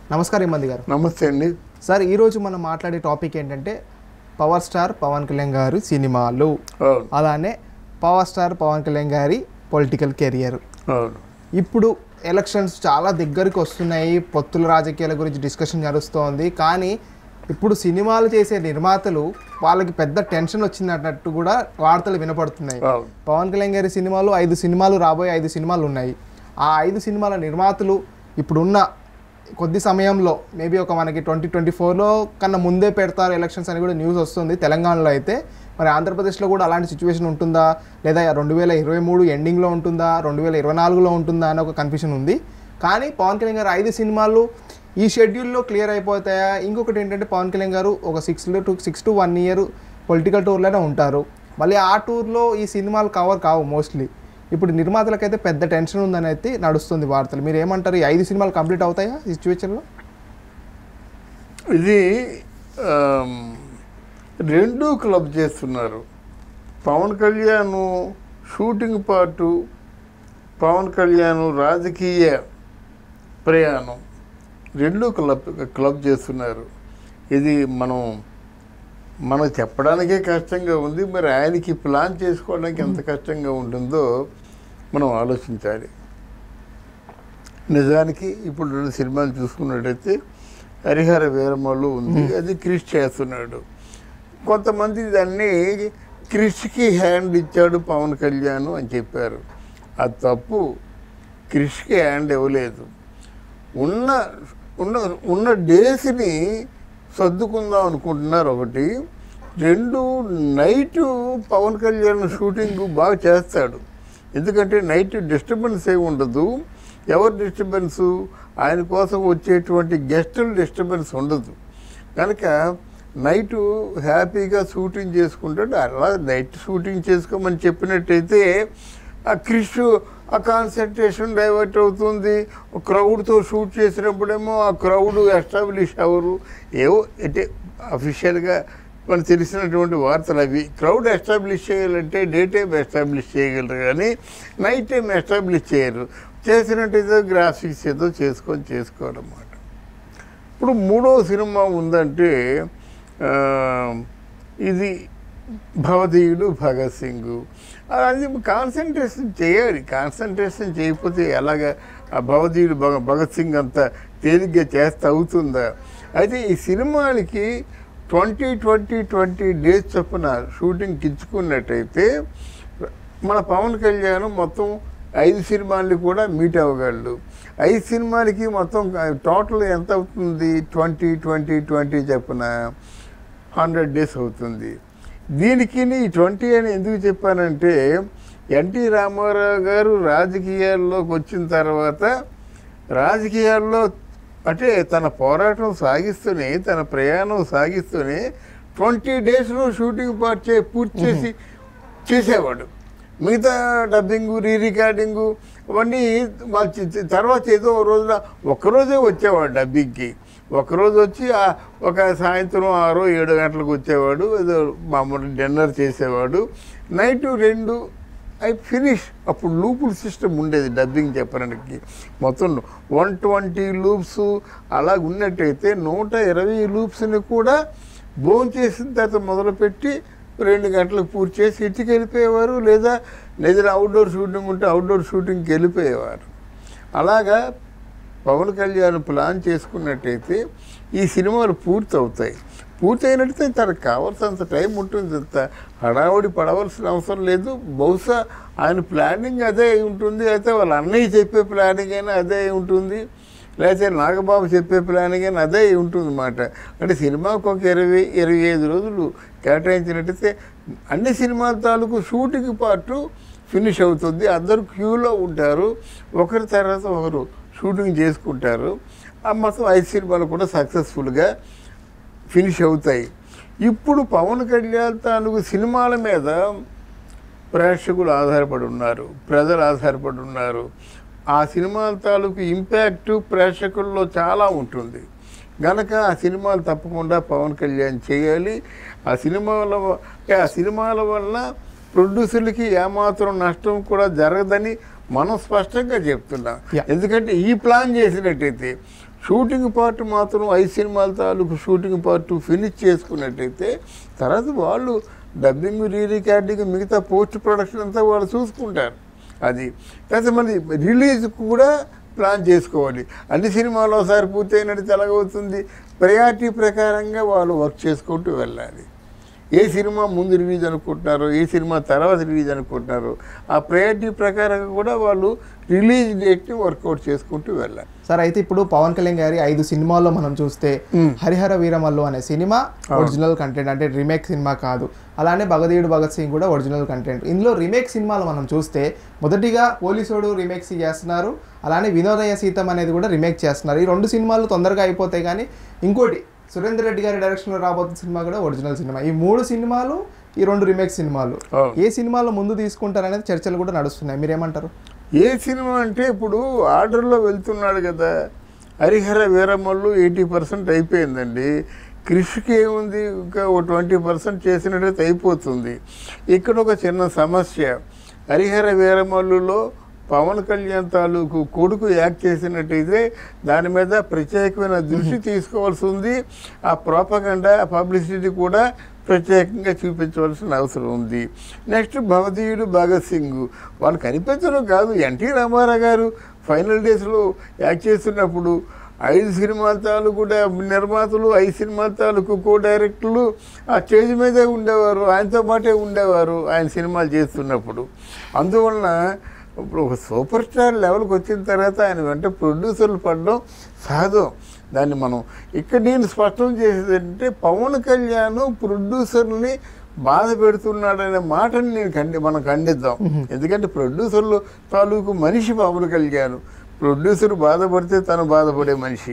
నమస్కారం ఇమ్మంది గారు నమస్తే అండి సార్ ఈరోజు మనం మాట్లాడే టాపిక్ ఏంటంటే పవర్ స్టార్ పవన్ కళ్యాణ్ గారి సినిమాలు అవును అలానే పవర్ స్టార్ పవన్ కళ్యాణ్ గారి పొలిటికల్ కెరియర్ అవును ఇప్పుడు ఎలక్షన్స్ చాలా దగ్గరికి వస్తున్నాయి పొత్తుల రాజకీయాల గురించి డిస్కషన్ నడుస్తోంది కానీ ఇప్పుడు సినిమాలు చేసే నిర్మాతలు వాళ్ళకి పెద్ద టెన్షన్ వచ్చినట్టు కూడా వార్తలు వినపడుతున్నాయి అవును పవన్ కళ్యాణ్ గారి సినిమాలు ఐదు సినిమాలు రాబోయే ఐదు సినిమాలు ఉన్నాయి ఆ ఐదు సినిమాల నిర్మాతలు ఇప్పుడున్న కొద్ది సమయంలో మేబీ ఒక మనకి ట్వంటీ ట్వంటీ ఫోర్లో కన్నా ముందే పెడతారు ఎలక్షన్స్ అని కూడా న్యూస్ వస్తుంది తెలంగాణలో అయితే మరి ఆంధ్రప్రదేశ్లో కూడా అలాంటి సిచ్యువేషన్ ఉంటుందా లేదా రెండు వేల ఇరవై మూడు ఎండింగ్లో ఉంటుందా రెండు వేల ఇరవై నాలుగులో ఉంటుందా అని ఒక కన్ఫ్యూషన్ ఉంది కానీ పవన్ కళ్యాణ్ గారు ఐదు సినిమాలు ఈ షెడ్యూల్లో క్లియర్ అయిపోతాయా ఇంకొకటి ఏంటంటే పవన్ కళ్యాణ్ గారు ఒక six to six to one year political టూర్లోనే ఉంటారు మళ్ళీ ఆ టూర్లో ఈ సినిమాలు కవర్ కావు మోస్ట్లీ ఇప్పుడు నిర్మాతలకైతే పెద్ద టెన్షన్ ఉందని అయితే నడుస్తుంది వార్తలు మీరు ఏమంటారు ఈ ఐదు సినిమాలు కంప్లీట్ అవుతాయా ఈ సిచ్యువేషన్లో ఇది ఆమ్, రెండు క్లబ్ చేస్తున్నారు పవన్ కళ్యాణ్ షూటింగ్ పార్టు పవన్ కళ్యాణ్ రాజకీయ ప్రయాణం రెండు క్లబ్ క్లబ్ చేస్తున్నారు ఇది మనం మనకు చెప్పడానికే కష్టంగా ఉంది మరి ఆయనకి ప్లాన్ చేసుకోవడానికి ఎంత కష్టంగా ఉంటుందో మనం ఆలోచించాలి నిజానికి ఇప్పుడు రెండు సినిమాలు చూసుకున్నట్టయితే హరిహర వీరమల్లు ఉంది అది క్రిష్ చేస్తున్నాడు కొంతమంది దాన్ని క్రిష్కి హ్యాండ్ ఇచ్చాడు పవన్ కళ్యాణ్ అని చెప్పారు అది తప్పు క్రిష్కి హ్యాండ్ ఇవ్వలేదు ఉన్న ఉన్న ఉన్న డేస్ని సర్దుకుందాం అనుకుంటున్నారు ఒకటి రెండు నైట్ పవన్ కళ్యాణ్ షూటింగ్ బాగా చేస్తాడు ఎందుకంటే నైట్ డిస్టర్బెన్స్ ఏమి ఉండదు ఎవరు డిస్టర్బెన్స్ ఆయన కోసం వచ్చేటువంటి గెస్టుల డిస్టర్బెన్స్ ఉండదు కనుక నైట్ హ్యాపీగా షూటింగ్ చేసుకుంటాడు అలా నైట్ షూటింగ్ చేసుకోమని చెప్పినట్టయితే ఆ క్రిష్ ఆ కాన్సన్ట్రేషన్ డైవర్ట్ అవుతుంది క్రౌడ్తో షూట్ చేసినప్పుడేమో ఆ క్రౌడ్ ఎస్టాబ్లిష్ అవ్వరు ఏవో అంటే అఫీషియల్గా మనకు తెలిసినటువంటి వార్తలు అవి క్రౌడ్ ఎస్టాబ్లిష్ చేయాలంటే డే టైం ఎస్టాబ్లిష్ చేయగలరు కానీ నైట్ టైం ఎస్టాబ్లిష్ చేయరు చేసినట్టయితే గ్రాఫిక్స్ ఏదో చేసుకొని చేసుకోవాలన్నమాట ఇప్పుడు మూడో సినిమా ఉందంటే ఆ, ఇది భవదీయుడు భగత్ సింగ్ అది కాన్సన్ట్రేషన్ చేయాలి కాన్సన్ట్రేషన్ చేయకపోతే ఎలాగ ఆ భవదీయుడు భగ భగత్ సింగ్ అంత తేలిగ్గా చేస్తే అవుతుందా అయితే ఈ సినిమాలకి ట్వంటీ ట్వంటీ ట్వంటీ డేస్ చొప్పున షూటింగ్ ఇచ్చుకున్నట్టయితే మన పవన్ కళ్యాణ్ మొత్తం ఐదు సినిమాలు కూడా మీట్ అవ్వగలడు ఐదు సినిమాలకి మొత్తం టోటల్ ఎంత అవుతుంది ట్వంటీ ట్వంటీ ట్వంటీ చెప్పిన హండ్రెడ్ డేస్ అవుతుంది దీనికి ఈ ట్వంటీ అని ఎందుకు చెప్పానంటే ఎన్టీ రామారావు గారు రాజకీయాల్లోకి వచ్చిన తర్వాత రాజకీయాల్లో అంటే తన పోరాటం సాగిస్తూనే తన ప్రయాణం సాగిస్తూనే ట్వంటీ డేస్లో షూటింగ్ పార్ట్ చే పూర్తి చేసి చేసేవాడు మిగతా డబ్బింగు రీ రికార్డింగు అవన్నీ వాళ్ళు చి- చి- తర్వాత ఏదో ఓ రోజున ఒక్కరోజే వచ్చేవాడు డబ్బింగ్కి ఒకరోజు వచ్చి ఆ ఒక సాయంత్రం ఆరో ఏడు గంటలకు వచ్చేవాడు ఏదో మామూలు డిన్నర్ చేసేవాడు నైట్ రెండు ఐ ఫినిష్ అప్పుడు లూపుల్ సిస్టమ్ ఉండేది డబ్బింగ్ చెప్పడానికి మొత్తం వన్ ట్వంటీ లూప్స్ అలా ఉన్నట్టయితే నూట ఇరవై లూప్స్ని కూడా భోజనం చేసిన తర్వాత మొదలుపెట్టి రెండు గంటలకు పూర్తి చేసి ఇంటికి వెళ్ళిపోయేవారు లేదా లేదా అవుట్డోర్ షూటింగ్ ఉంటే అవుట్డోర్ షూటింగ్కి వెళ్ళిపోయేవారు అలాగా పవన్ కళ్యాణ్ ప్లాన్ చేసుకున్నట్టయితే ఈ సినిమాలు పూర్తి అవుతాయి పూర్తి అయినట్టయితే తనకు కావాల్సినంత టైం ఉంటుంది అంత హడావుడి పడవలసిన అవసరం లేదు బహుశా ఆయన ప్లానింగ్ అదే అయి ఉంటుంది అయితే వాళ్ళ అన్నయ్య చెప్పే ప్లానింగ్ అయినా అదే అయి ఉంటుంది లేకపోతే నాగబాబు చెప్పే ప్లానింగ్ అయినా అదే అయి ఉంటుంది అన్నమాట అంటే సినిమాకు ఒక ఇరవై ఇరవై ఐదు రోజులు కేటాయించినట్టయితే అన్ని సినిమాల తాలూకు షూటింగ్ పార్టు ఫినిష్ అవుతుంది అందరూ క్యూలో ఉంటారు ఒకరి తర్వాత ఒకరు షూటింగ్ చేసుకుంటారు ఆ మొత్తం ఐదు సినిమాలు కూడా సక్సెస్ఫుల్గా ఫినిష్ అవుతాయి ఇప్పుడు పవన్ కళ్యాణ్ తాలూకు సినిమాల మీద ప్రేక్షకులు ఆధారపడి ఉన్నారు ప్రజలు ఆధారపడి ఉన్నారు ఆ సినిమాల తాలూకు ఇంపాక్ట్ ప్రేక్షకుల్లో చాలా ఉంటుంది గనక ఆ సినిమాలు తప్పకుండా పవన్ కళ్యాణ్ చేయాలి ఆ సినిమాల వ- ఆ సినిమాల వల్ల ప్రొడ్యూసర్లకి ఏమాత్రం నష్టం కూడా జరగదని మనం స్పష్టంగా చెప్తున్నాం Yeah. ఎందుకంటే ఈ ప్లాన్ చేసినట్టయితే షూటింగ్ పార్ట్ మాత్రం ఐదు సినిమాల తాలూకు షూటింగ్ పార్ట్ ఫినిష్ చేసుకున్నట్టయితే తర్వాత వాళ్ళు డబ్బింగ్ రీ రికార్డింగ్ మిగతా పోస్ట్ ప్రొడక్షన్ అంతా వాళ్ళు చూసుకుంటారు అది కాకపోతే మళ్ళీ రిలీజ్ కూడా ప్లాన్ చేసుకోవాలి అన్ని సినిమాలు ఒకసారి పూర్తయినట్టు ఎలాగవుతుంది ప్రయారిటీ ప్రకారంగా వాళ్ళు వర్క్ చేసుకుంటూ వెళ్ళాలి ఏ సినిమా ముందు రిలీజ్ అనుకుంటున్నారో ఏ సినిమా తర్వాత రిలీజ్ అనుకుంటున్నారో ఆ ప్రయారిటీ ప్రకారంగా కూడా వాళ్ళు రిలీజ్ డేట్ని వర్కౌట్ చేసుకుంటూ వెళ్ళాలి సార్ అయితే ఇప్పుడు పవన్ కళ్యాణ్ గారి ఐదు సినిమాల్లో మనం చూస్తే హరిహర వీరమల్లు అనే సినిమా ఒరిజినల్ కంటెంట్ అంటే రీమేక్ సినిమా కాదు అలానే భగదీయుడు భగత్ సింగ్ కూడా ఒరిజినల్ కంటెంట్ ఇందులో రీమేక్ సినిమాలు మనం చూస్తే మొదటిగా పోలీసోడు రీమేక్స్ చేస్తున్నారు అలానే వినోదయ సీతం అనేది కూడా రీమేక్ చేస్తున్నారు ఈ రెండు సినిమాలు తొందరగా అయిపోతాయి కానీ ఇంకోటి సురేందర్ రెడ్డి గారి డైరెక్షన్లో రాబోతున్న సినిమా కూడా ఒరిజినల్ సినిమా ఈ మూడు సినిమాలు ఈ రెండు రీమేక్ సినిమాలు అవును. ఏ సినిమాలో ముందు తీసుకుంటారనేది చర్చలు కూడా నడుస్తున్నాయి మీరేమంటారు ఏ సినిమా అంటే ఇప్పుడు ఆర్డర్లో వెళ్తున్నాడు కదా హరిహర వీరమ్మలు ఎయిటీ పర్సెంట్ అయిపోయిందండి కృషికి ఏముంది ఇంకా ఒక ట్వంటీ పర్సెంట్ చేసినట్టయితే అయిపోతుంది ఇక్కడ ఒక చిన్న సమస్య హరిహర వీరమల్లులో పవన్ కళ్యాణ్ తాలూకు కొడుకు యాక్ట్ చేసినట్టయితే దాని మీద ప్రత్యేకమైన దృష్టి తీసుకోవాల్సి ఉంది ఆ ప్రోపగండా ఆ పబ్లిసిటీ కూడా ప్రత్యేకంగా చూపించవలసిన అవసరం ఉంది నెక్స్ట్ భవదీయుడు భగత్ సింగ్ వాళ్ళు కనిపించడం కాదు ఎన్టీ రామారావు గారు ఫైనల్ డేస్లో యాక్ట్ చేస్తున్నప్పుడు ఐదు సినిమాల తాలూకు కూడా నిర్మాతలు ఐదు సినిమాల తాలూకు కో డైరెక్టర్లు ఆ స్టేజ్ మీదే ఉండేవారు ఆయనతో పాటే ఉండేవారు ఆయన సినిమాలు చేస్తున్నప్పుడు అందువలన ఇప్పుడు ఒక సూపర్ స్టార్ లెవెల్కి వచ్చిన తర్వాత ఆయన వెంట ప్రొడ్యూసర్లు పడడం సహజం దాన్ని మనం ఇక్కడ నేను స్పష్టం చేసేది ఏంటంటే పవన్ కళ్యాణ్ ప్రొడ్యూసర్ని బాధ పెడుతున్నాడనే మాటని నేను ఖండి మనం ఖండిద్దాం ఎందుకంటే ప్రొడ్యూసర్లు తాలూకు మనిషి పవన్ కళ్యాణ్ ప్రొడ్యూసర్ బాధపడితే తను బాధపడే మనిషి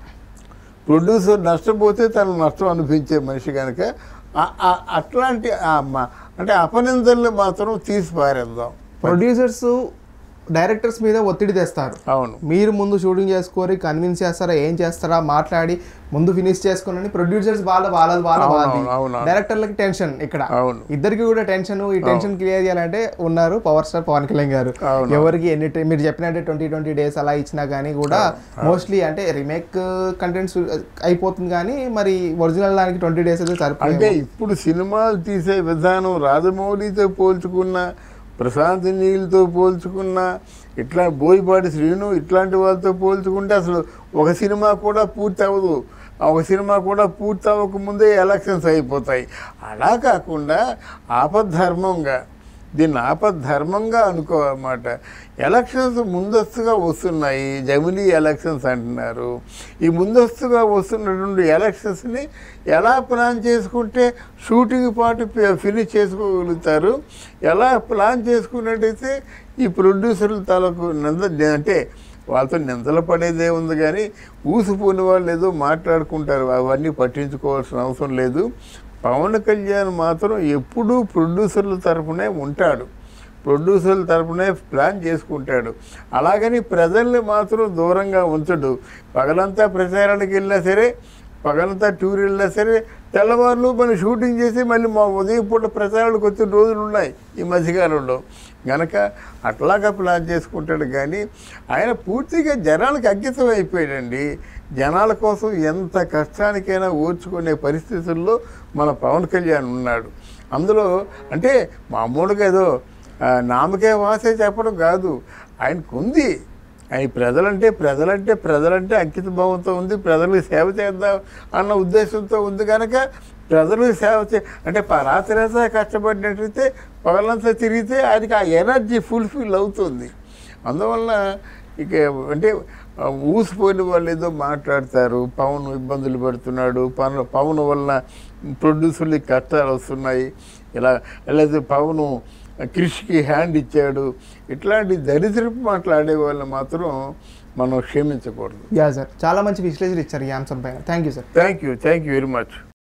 ప్రొడ్యూసర్ నష్టపోతే తను నష్టం అనిపించే మనిషి కనుక ఆ- ఆ- అట్లాంటి ఆ మ- అంటే అపనిందల్ని మాత్రం తీసి పారేద్దాం ప్రొడ్యూసర్స్ డైరెక్టర్స్ మీద ఒత్తిడి తెస్తారు అవును మీరు ముందు షూటింగ్ చేసుకొని కన్విన్స్ చేస్తారా ఏం చేస్తారా మాట్లాడి ముందు ఫినిష్ చేసుకోనని ప్రొడ్యూసర్స్ వాళ్ళ వాళ్ళ వాళ్ళ అవును, వాళ్ళది అవును, అవును. డైరెక్టర్లకి టెన్షన్ ఇక్కడ అవును ఇద్దరికి కూడా టెన్షన్ ఈ టెన్షన్ క్లియర్ చేయాలంటే ఉన్నారు పవర్ స్టార్ పవన్ కళ్యాణ్ గారు అవును. ఎవరికి ఎన్ని ti- మీరు చెప్పినట్టే ట్వంటీ ట్వంటీ డేస్ అలా ఇచ్చినా కానీ కూడా మోస్ట్లీ అంటే రీమేక్ కంటెంట్స్ అయిపోతుంది కానీ మరి ఒరిజినల్ దానికి ట్వంటీ డేస్ అయితే అంటే సరిపోయి ఇప్పుడు సినిమాలు తీసే విధానం రాజమౌళితో పోల్చుకున్న ప్రశాంత్ నీళ్ళతో పోల్చుకున్న ఇట్లా బోయపాటి శ్రీను ఇట్లాంటి వాళ్ళతో పోల్చుకుంటే అసలు ఒక సినిమా కూడా పూర్తి అవ్వదు ఆ ఒక సినిమా కూడా పూర్తి అవ్వకముందే ఎలక్షన్స్ అయిపోతాయి అలా కాకుండా ఆపద్ధర్మంగా దీన్ని ఆపద్ధర్మంగా అనుకోవాలన్నమాట ఎలక్షన్స్ ముందస్తుగా వస్తున్నాయి జమిలీ ఎలక్షన్స్ అంటున్నారు ఈ ముందస్తుగా వస్తున్నటువంటి ఎలక్షన్స్ని ఎలా ప్లాన్ చేసుకుంటే షూటింగ్ పాటు ఫినిష్ చేసుకోగలుగుతారు ఎలా ప్లాన్ చేసుకున్నట్టయితే ఈ ప్రొడ్యూసర్ల తాలూకు నింద అంటే వాళ్ళతో నిందలు పడేదే ఉంది కానీ ఊసిపోని వాళ్ళు ఏదో మాట్లాడుకుంటారు అవన్నీ పట్టించుకోవాల్సిన అవసరం లేదు పవన్ కళ్యాణ్ మాత్రం ఎప్పుడూ ప్రొడ్యూసర్ల తరపునే ఉంటాడు ప్రొడ్యూసర్ల తరపునే ప్లాన్ చేసుకుంటాడు అలాగని ప్రజల్ని మాత్రం దూరంగా ఉంచడు పగలంతా ప్రచారానికి వెళ్ళినా సరే పగలంతా టూర్ వెళ్ళినా సరే తెల్లవారులు మనం షూటింగ్ చేసి మళ్ళీ మా ఉదయం పూట ప్రచారాలకు వచ్చిన రోజులు ఉన్నాయి ఈ మధ్యకాలంలో గనక అట్లాగా ప్లాన్ చేసుకుంటాడు కానీ ఆయన పూర్తిగా జనాలకు అంకితం అయిపోయాడండి జనాల కోసం ఎంత కష్టానికైనా ఓర్చుకునే పరిస్థితుల్లో మన పవన్ కళ్యాణ్ ఉన్నాడు అందులో అంటే మామూలుగా ఏదో ఆ, నామకే వాసే చెప్పడం కాదు ఆయనకు ఉంది ఆయన ప్రజలంటే ప్రజలంటే ప్రజలంటే అంకిత భావంతో ఉంది ప్రజలకు సేవ చేద్దాం అన్న ఉద్దేశంతో ఉంది కనుక ప్రజలకు సేవ చే అంటే ప- రాత్రంతా కష్టపడినట్టయితే పగలంతా తిరిగితే ఆయనకి ఆ ఎనర్జీ ఫుల్ఫిల్ అవుతుంది అందువలన ఇక అంటే ఆ, ఊసిపోయిన వాళ్ళు ఏదో మాట్లాడతారు పవన్ ఇబ్బందులు పెడుతున్నాడు పవన్ పవన్ వలన ప్రొడ్యూసర్లకి కష్టాలు వస్తున్నాయి ఇలా లేదా పవన్ కృషికి హ్యాండ్ ఇచ్చాడు ఇట్లాంటి దరిద్రపు మాట్లాడే వాళ్ళని మాత్రం మనం క్షమించకూడదు యా సార్ చాలా మంచి విశ్లేషణ ఇచ్చారు ఈ అంశం పైన thank you sir thank you thank you very much